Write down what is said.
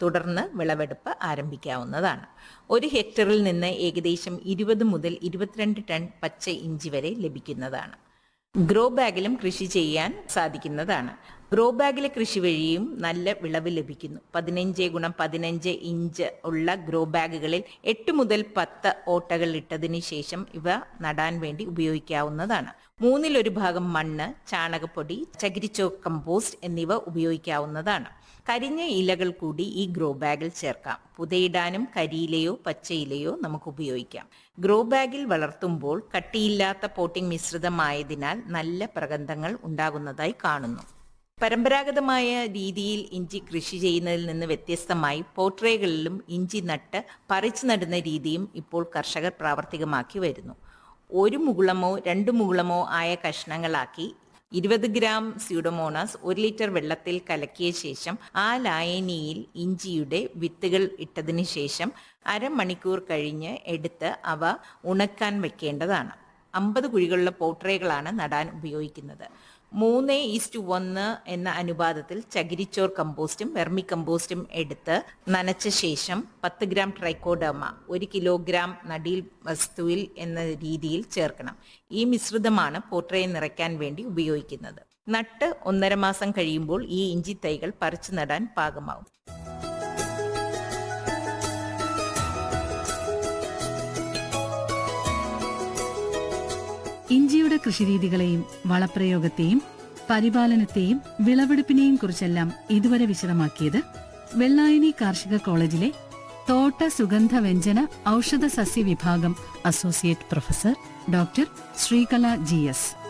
തുടർന്ന് വിളവെടുപ്പ് ആരംഭിക്കാവുന്നതാണ് ഒരു ഹെക്ടറിൽ നിന്ന് ഏകദേശം ഇരുപത് മുതൽ ഇരുപത്തിരണ്ട് ടൺ പച്ച ഇഞ്ചി വരെ ലഭിക്കുന്നതാണ് ഗ്രോ ബാഗിലും കൃഷി ചെയ്യാൻ സാധിക്കുന്നതാണ് ഗ്രോ ബാഗിലെ കൃഷി വഴിയും നല്ല വിളവ് ലഭിക്കുന്നു പതിനഞ്ച് ഗുണം പതിനഞ്ച് ഇഞ്ച് ഉള്ള ഗ്രോ ബാഗുകളിൽ എട്ട് മുതൽ പത്ത് ഓട്ടകൾ ഇട്ടതിന് ശേഷം ഇവ നടാൻ വേണ്ടി ഉപയോഗിക്കാവുന്നതാണ് മൂന്നിലൊരു ഭാഗം മണ്ണ് ചാണകപ്പൊടി ചകിരിച്ചോ കമ്പോസ്റ്റ് എന്നിവ ഉപയോഗിക്കാവുന്നതാണ് കരിഞ്ഞ ഇലകൾ കൂടി ഈ ഗ്രോ ബാഗിൽ ചേർക്കാം പുതയിടാനും കരിയിലയോ പച്ചയിലയോ നമുക്ക് ഉപയോഗിക്കാം ഗ്രോ ബാഗിൽ വളർത്തുമ്പോൾ കട്ടിയില്ലാത്ത പോട്ടിംഗ് മിശ്രിതമായതിനാൽ നല്ല പ്രഗന്ധങ്ങൾ ഉണ്ടാകുന്നതായി കാണുന്നു പരമ്പരാഗതമായ രീതിയിൽ ഇഞ്ചി കൃഷി ചെയ്യുന്നതിൽ നിന്ന് വ്യത്യസ്തമായി പോട്രേകളിലും ഇഞ്ചി നട്ട് പറിച്ചു നടുന്ന രീതിയും ഇപ്പോൾ കർഷകർ പ്രാവർത്തികമാക്കി വരുന്നു ഒരു മുകുളമോ രണ്ട് മുകുളമോ ആയ കഷ്ണങ്ങളാക്കി ഇരുപത് ഗ്രാം സ്യൂഡോമോണാസ് ഒരു ലിറ്റർ വെള്ളത്തിൽ കലക്കിയ ശേഷം ആ ലായനിയിൽ ഇഞ്ചിയുടെ വിത്തുകൾ ഇട്ടതിന് ശേഷം അരമണിക്കൂർ കഴിഞ്ഞ് എടുത്ത് അവ ഉണക്കാൻ വെക്കേണ്ടതാണ് അമ്പത് കുഴികളുള്ള പോട്രേകളാണ് നടാൻ ഉപയോഗിക്കുന്നത് മൂന്ന് ഈസ്റ്റ് ഒന്ന് എന്ന അനുപാതത്തിൽ ചകിരിച്ചോർ കമ്പോസ്റ്റും വെർമി കമ്പോസ്റ്റും എടുത്ത് നനച്ച ശേഷം പത്ത് ഗ്രാം ട്രൈക്കോഡർമ ഒരു കിലോഗ്രാം നടീൽ വസ്തുവിൽ എന്ന രീതിയിൽ ചേർക്കണം ഈ മിശ്രിതമാണ് പോട്രയെ നിറയ്ക്കാൻ വേണ്ടി ഉപയോഗിക്കുന്നത് നട്ട് ഒന്നര മാസം കഴിയുമ്പോൾ ഈ ഇഞ്ചി തൈകൾ പറിച്ചു നടാൻ പാകമാവും ഇഞ്ചിയുടെ കൃഷിരീതികളെയും വളപ്രയോഗത്തെയും പരിപാലനത്തെയും വിളവെടുപ്പിനെയും കുറിച്ചെല്ലാം ഇതുവരെ വിശദമാക്കിയത് വെള്ളായണി കാർഷിക കോളേജിലെ തോട്ട സുഗന്ധ വ്യഞ്ജന ഔഷധ സസ്യ വിഭാഗം associate professor doctor Sreekala G S